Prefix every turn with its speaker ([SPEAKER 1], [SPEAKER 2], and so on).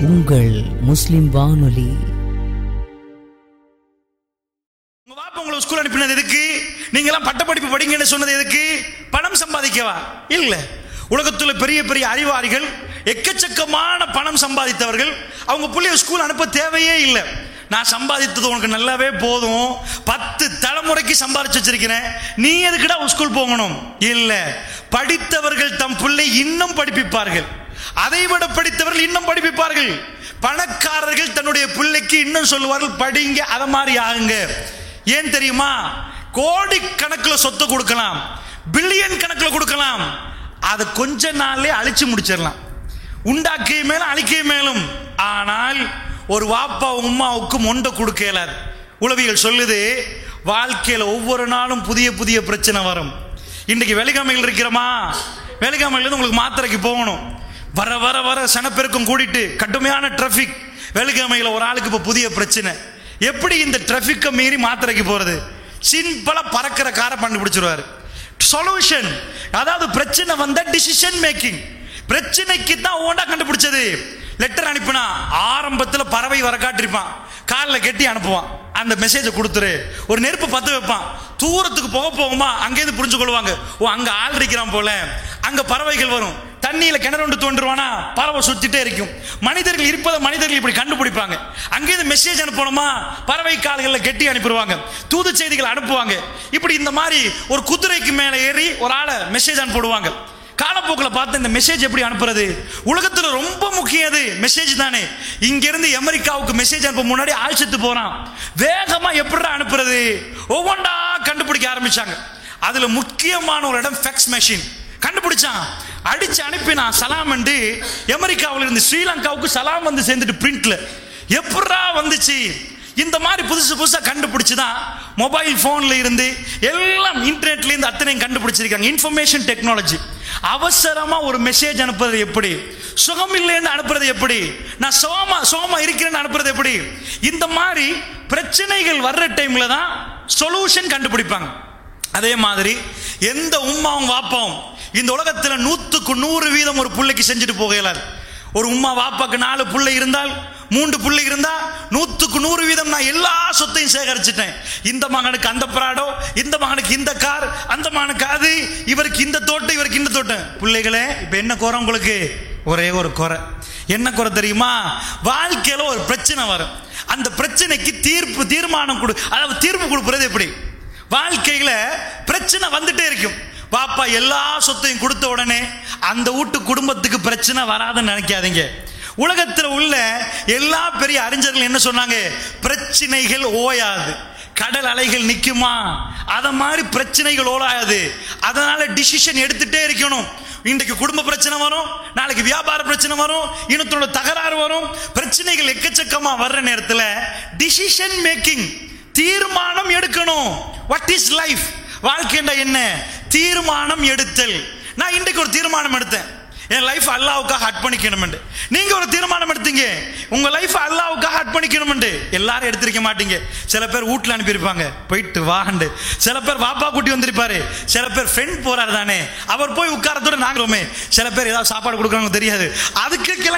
[SPEAKER 1] உங்கள் முஸ்லிம் வானொலி
[SPEAKER 2] உங்க பாப்பா உங்களை ஸ்கூல் அனுப்பினது எதுக்கு நீங்களாம் பட்டப்படிப்பு படிங்கன்னு சொன்னது எதுக்கு பணம் சம்பாதிக்கவா இல்ல உலகத்துல பெரிய பெரிய அறிவாளிகள் எக்கச்சக்கமான பணம் சம்பாதித்தவர்கள் அவங்க புள்ளைய ஸ்கூல் அனுப்ப தேவையே இல்லை நான் சம்பாதித்தது உனக்கு நல்லாவே போதும் பத்து தலைமுறைக்கு சம்பாதிச்சு வச்சிருக்கிறேன் நீ எதுக்குடா ஸ்கூல் போகணும் இல்ல படித்தவர்கள் தம் பிள்ளை இன்னும் படிப்பிப்பார்கள் அதை விட படித்தவர்கள் இன்னும் படிப்பிப்பார்கள் பணக்காரர்கள் தன்னுடைய பிள்ளைக்கு இன்னும் சொல்லுவார்கள் படிங்க அத மாதிரி ஆகுங்க ஏன் தெரியுமா கோடி கணக்கில் சொத்து கொடுக்கலாம் பில்லியன் கணக்கில் கொடுக்கலாம் அதை கொஞ்ச நாள்லயே அழிச்சு முடிச்சிடலாம் உண்டாக்கிய மேலும் அழிக்கிய மேலும் ஆனால் ஒரு வாப்பா உம்மாவுக்கு மொண்டை கொடுக்க இயலாது உளவியல் சொல்லுது வாழ்க்கையில ஒவ்வொரு நாளும் புதிய புதிய பிரச்சனை வரும் இன்னைக்கு வெலிகாமையில் இருக்கிறோமா வெலிகாமையில இருந்து உங்களுக்கு மாத்திரைக்கு போகணும் வர வர வர சனப்பெருக்கம் கூடிட்டு கடுமையான டிராஃபிக் வெலிகாமையில் ஒரு ஆளுக்கு இப்போ புதிய பிரச்சனை எப்படி இந்த டிராஃபிக்கை மீறி மாத்திரைக்கு போறது சிம்பிளா பறக்கிற காரை கண்டுபிடிச்சிருவாரு சொல்யூஷன் அதாவது பிரச்சனை வந்த டிசிஷன் மேக்கிங் பிரச்சனைக்கு தான் ஒவ்வொன்றா கண்டுபிடிச்சது லெட்டர் அனுப்பினா ஆரம்பத்துல பறவை வர காட்டிருப்பான் காலில் கட்டி அனுப்புவான் அந்த மெசேஜை கொடுத்துரு ஒரு நெருப்பு பத்த வைப்பான் தூரத்துக்கு போக போகுமா அங்கேருந்து புரிஞ்சு கொள்வாங்க ஓ அங்க ஆள் இருக்கிறான் போல அங்க பறவைகள் வரும் தண்ணியில கிணறு ஒன்று தோன்றுவானா பறவை சுத்திட்டே இருக்கும் மனிதர்கள் இருப்பதை மனிதர்கள் இப்படி கண்டுபிடிப்பாங்க அங்கேருந்து மெசேஜ் அனுப்பணுமா பறவை கால்களில் கெட்டி அனுப்பிடுவாங்க தூது செய்திகள் அனுப்புவாங்க இப்படி இந்த மாதிரி ஒரு குதிரைக்கு மேலே ஏறி ஒரு ஆளை மெசேஜ் அனுப்பிடுவாங்க காலப்போக்கில் பார்த்து இந்த மெசேஜ் எப்படி அனுப்புறது உலகத்துல ரொம்ப முக்கியம் அது மெசேஜ் தானே இங்க இருந்து அமெரிக்காவுக்கு மெசேஜ் அனுப்ப முன்னாடி ஆள் செத்து போறான் வேகமா எப்படி அனுப்புறது ஒவ்வொன்றா கண்டுபிடிக்க ஆரம்பிச்சாங்க அதுல முக்கியமான ஒரு இடம் ஃபெக்ஸ் மெஷின் கண்டுபிடிச்சான் அடிச்சு அனுப்பினா சலாம் என்று அமெரிக்காவில் இருந்து ஸ்ரீலங்காவுக்கு சலாம் வந்து சேர்ந்துட்டு பிரிண்ட்ல எப்படா வந்துச்சு இந்த மாதிரி புதுசு புதுசா கண்டுபிடிச்சு தான் மொபைல் போன்ல இருந்து எல்லாம் இன்டர்நெட்ல இருந்து அத்தனையும் கண்டுபிடிச்சிருக்காங்க இன்ஃபர்மேஷன் டெக்னாலஜி அவசரமா ஒரு மெசேஜ் அனுப்புறது எப்படி சுகம் இல்லைன்னு அனுப்புறது எப்படி நான் சோமா சோமா இருக்கிறேன்னு அனுப்புறது எப்படி இந்த மாதிரி பிரச்சனைகள் வர்ற டைம்ல தான் சொல்யூஷன் கண்டுபிடிப்பாங்க அதே மாதிரி எந்த உம்மாவும் வாப்பாவும் இந்த உலகத்துல நூத்துக்கு நூறு வீதம் ஒரு பிள்ளைக்கு செஞ்சுட்டு போக இயலாது ஒரு உம்மா வாப்பாக்கு நாலு பிள்ளை இருந்தால் மூன்று பிள்ளை இருந்தா நூத்துக்கு நூறு வீதம் நான் எல்லா சொத்தையும் சேகரிச்சிட்டேன் இந்த மகனுக்கு அந்த பிராடோ இந்த மகனுக்கு இந்த கார் அந்த மகனுக்கு அது இவருக்கு இந்த தோட்டம் இவருக்கு இந்த தோட்டம் பிள்ளைகளே இப்ப என்ன குறை உங்களுக்கு ஒரே ஒரு குறை என்ன குறை தெரியுமா வாழ்க்கையில ஒரு பிரச்சனை வரும் அந்த பிரச்சனைக்கு தீர்ப்பு தீர்மானம் கொடு அதாவது தீர்ப்பு கொடுப்பது எப்படி வாழ்க்கையில பிரச்சனை வந்துட்டே இருக்கும் பாப்பா எல்லா சொத்தையும் கொடுத்த உடனே அந்த வீட்டு குடும்பத்துக்கு பிரச்சனை வராதுன்னு நினைக்காதீங்க உலகத்தில் உள்ள எல்லா பெரிய அறிஞர்கள் என்ன சொன்னாங்க பிரச்சனைகள் ஓயாது கடல் அலைகள் நிக்குமா அத மாதிரி பிரச்சனைகள் ஓலாயாது அதனால டிசிஷன் எடுத்துட்டே இருக்கணும் இன்றைக்கு குடும்ப பிரச்சனை வரும் நாளைக்கு வியாபார பிரச்சனை வரும் இனத்தோட தகராறு வரும் பிரச்சனைகள் எக்கச்சக்கமா வர்ற நேரத்தில் டிசிஷன் மேக்கிங் தீர்மானம் எடுக்கணும் வாட் இஸ் லைஃப் வாழ்க்கைண்டா என்ன தீர்மானம் எடுத்தல் நான் இன்றைக்கு ஒரு தீர்மானம் எடுத்தேன் என் லைஃப் அல்லாவுக்காக அர்ப்பணிக்கணும் நீங்க ஒரு தீர்மானம் எடுத்தீங்க உங்க லைஃப் அல்லாவுக்காக அர்ப்பணிக்கணும் எல்லாரும் எடுத்திருக்க மாட்டீங்க சில பேர் வீட்டுல அனுப்பியிருப்பாங்க போயிட்டு வாண்டு சில பேர் வாப்பா கூட்டி வந்திருப்பாரு சில பேர் ஃப்ரெண்ட் போறாரு தானே அவர் போய் உட்காரத்தோட நாங்களுமே சில பேர் ஏதாவது சாப்பாடு கொடுக்குறாங்க தெரியாது அதுக்கு கிளம்பி